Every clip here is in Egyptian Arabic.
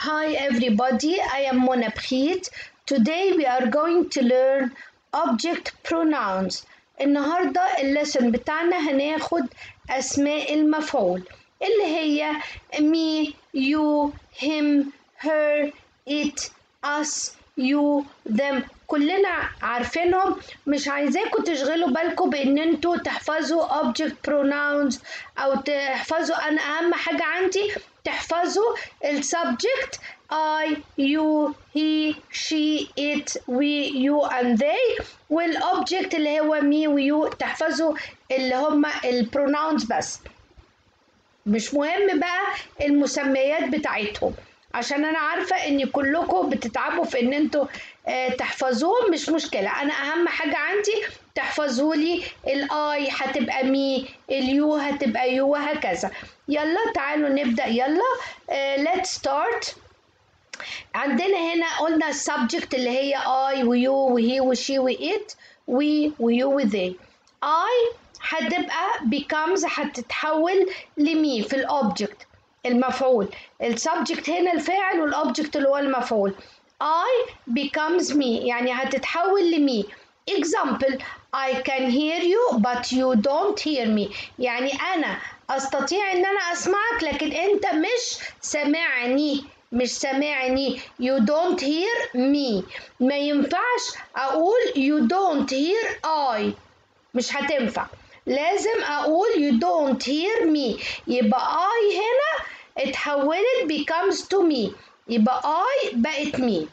Hi everybody, I am Mona Priet. Today we are going to learn object pronouns. النهاردة الليسن بتاعنا هناخد أسماء المفعول اللي هي me, you, him, her, it, us, you, them كلنا عارفينهم مش عايزاكم تشغلوا بالكم بان انتوا تحفظوا object pronouns او تحفظوا انا اهم حاجة عندي تحفظوا السبجكت I, you, he, she, it, we, you and they والobject اللي هو me و you تحفظوا اللي هم البروناونز بس مش مهم بقى المسميات بتاعتهم عشان انا عارفه ان كلكم بتتعبوا في ان انتوا آه تحفظوهم مش مشكله انا اهم حاجه عندي تحفظوا لي الاي هتبقى مي اليو هتبقى يو وهكذا يلا تعالوا نبدا يلا let's start عندنا هنا قلنا السبجكت اللي هي I ويو وهي وشي وإت وي ويو وذي I هتبقى becomes هتتحول لمي في الأوبجكت المفعول السبجكت هنا الفاعل والأوبجكت اللي هو المفعول I becomes me يعني هتتحول لمي example I can hear you but you don't hear me يعني أنا أستطيع إن أنا أسمعك لكن أنت مش سامعني مش سامعني you don't hear me ما ينفعش أقول you don't hear I مش هتنفع لازم أقول you don't hear me يبقى I هنا اتحولت becomes to me يبقى I بقت me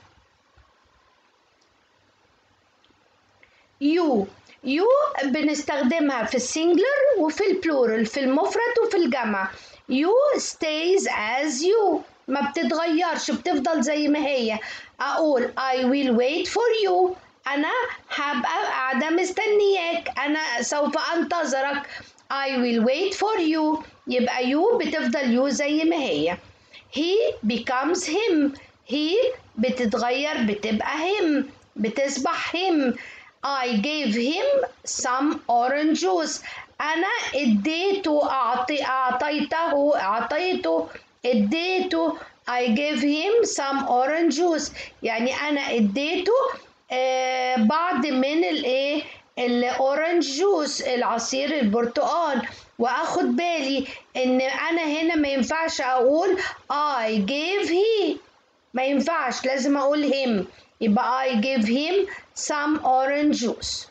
you يو بنستخدمها في السنجلر وفي البلورال في المفرد وفي الجمع يو stays as you ما بتتغيرش بتفضل زي ما هي اقول I will wait for you انا هبقى قاعده مستنياك انا سوف انتظرك I will wait for you يبقى يو بتفضل يو زي ما هي he becomes him he بتتغير بتبقى him بتصبح him I gave him some orange juice أنا اديته أعطي أعطيته أعطيته اديته I gave him some orange juice يعني أنا اديته آه بعض من الإيه الأورنج جوس العصير البرتقال واخد بالي ان انا هنا ما ينفعش اقول I gave he ما ينفعش لازم اقول him يبقى I gave him some orange juice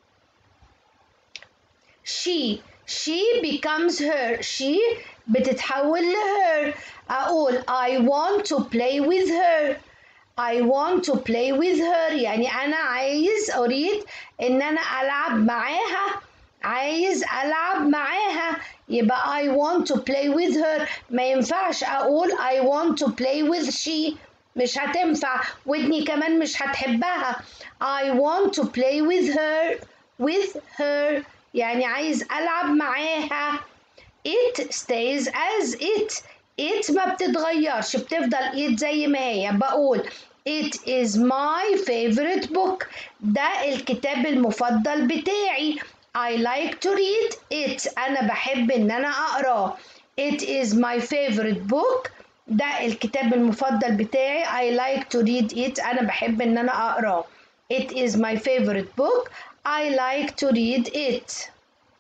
she she becomes her she بتتحول لher اقول I want to play with her I want to play with her يعني أنا عايز أريد إن أنا ألعب معاها عايز ألعب معاها يبقى I want to play with her ما ينفعش أقول I want to play with she مش هتنفع ودني كمان مش هتحبها I want to play with her with her يعني عايز ألعب معاها it stays as it it ما بتتغيرش بتفضل it زي ما هي بقول it is my favorite book ده الكتاب المفضل بتاعي I like to read it أنا بحب إن أنا أقراه it is my favorite book ده الكتاب المفضل بتاعي I like to read it أنا بحب إن أنا أقراه it is my favorite book I like to read it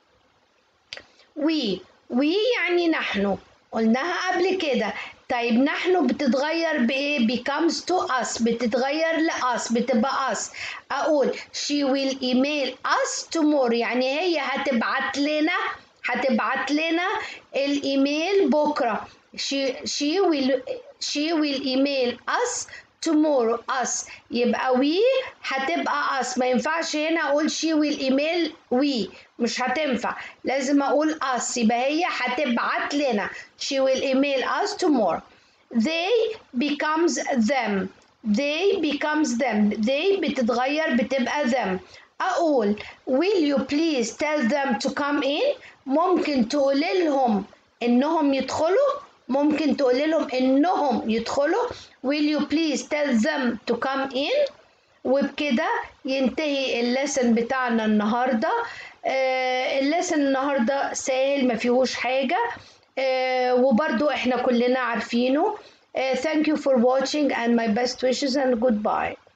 we we يعني نحن قلناها قبل كده طيب نحن بتتغير بايه becomes to us بتتغير لأس بتبقى us اقول she will email us tomorrow يعني هي هتبعت لنا هتبعت لنا الايميل بكره she she will she will email us tomorrow us يبقى we هتبقى us ما ينفعش هنا اقول she will email we مش هتنفع لازم اقول us يبقى هي هتبعت لنا she will email us tomorrow they becomes them they becomes them they بتتغير بتبقى them اقول will you please tell them to come in ممكن تقول لهم انهم يدخلوا ممكن تقول لهم انهم يدخلوا will you please tell them to come in وبكده ينتهي الليسن بتاعنا النهارده آه الليسن النهارده سهل ما فيهوش حاجه آه وبرضو احنا كلنا عارفينه Uh, thank you for watching and my best wishes and goodbye